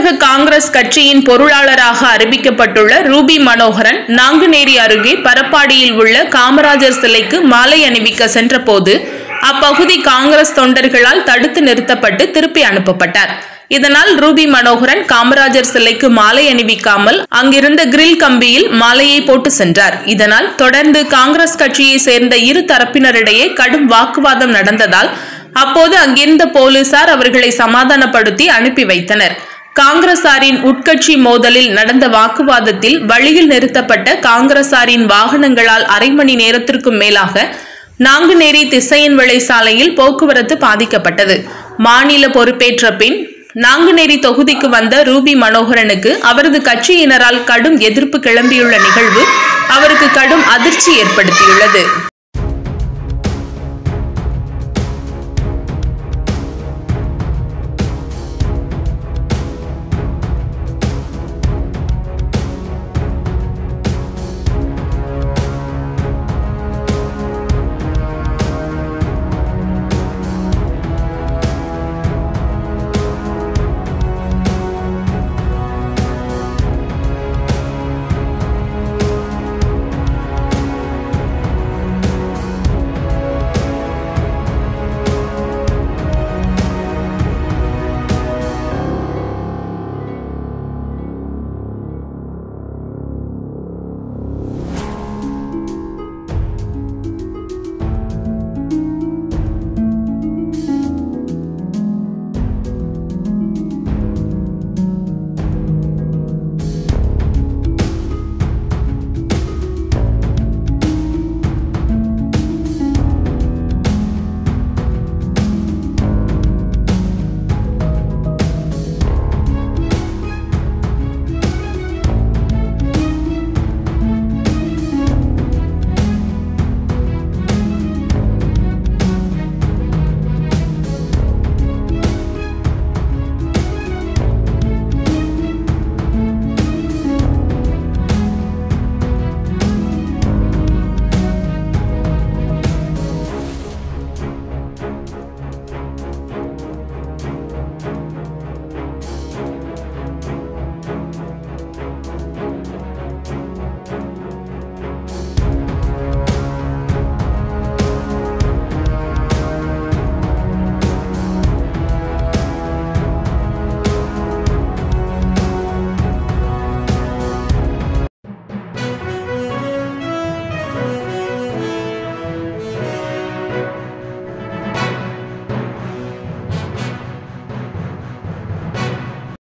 தமிழக காங்கிரஸ் கட்சியின் பொருளாளராக அறிவிக்கப்பட்டுள்ள ரூபி மனோகரன் நாங்குநேரி அருகே பரப்பாடியில் உள்ள காமராஜர் சிலைக்கு மாலை அணிவிக்க சென்றபோது அப்பகுதி காங்கிரஸ் தொண்டர்களால் தடுத்து நிறுத்தப்பட்டு திருப்பி அனுப்பப்பட்டார் இதனால் ரூபி மனோகரன் காமராஜர் சிலைக்கு மாலை அணிவிக்காமல் அங்கிருந்த கிரில் கம்பியில் மாலையை போட்டு சென்றார் இதனால் தொடர்ந்து காங்கிரஸ் கட்சியை சேர்ந்த இரு தரப்பினரிடையே கடும் வாக்குவாதம் நடந்ததால் அப்போது அங்கிருந்த போலீசார் அவர்களை சமாதானப்படுத்தி அனுப்பி வைத்தனர் காங்கிரசாரின் உட்கட்சி மோதலில் நடந்த வாக்குவாதத்தில் வழியில் நிறுத்தப்பட்ட காங்கிரசாரின் வாகனங்களால் அரை மணி நேரத்திற்கும் மேலாக நாங்குநேரி திசையன்விளை சாலையில் போக்குவரத்து பாதிக்கப்பட்டது மாநில பொறுப்பேற்ற பின் நாங்குநேரி தொகுதிக்கு வந்த ரூபி மனோகரனுக்கு அவரது கட்சியினரால் கடும் எதிர்ப்பு கிளம்பியுள்ள நிகழ்வு அவருக்கு கடும் அதிர்ச்சி ஏற்படுத்தியுள்ளது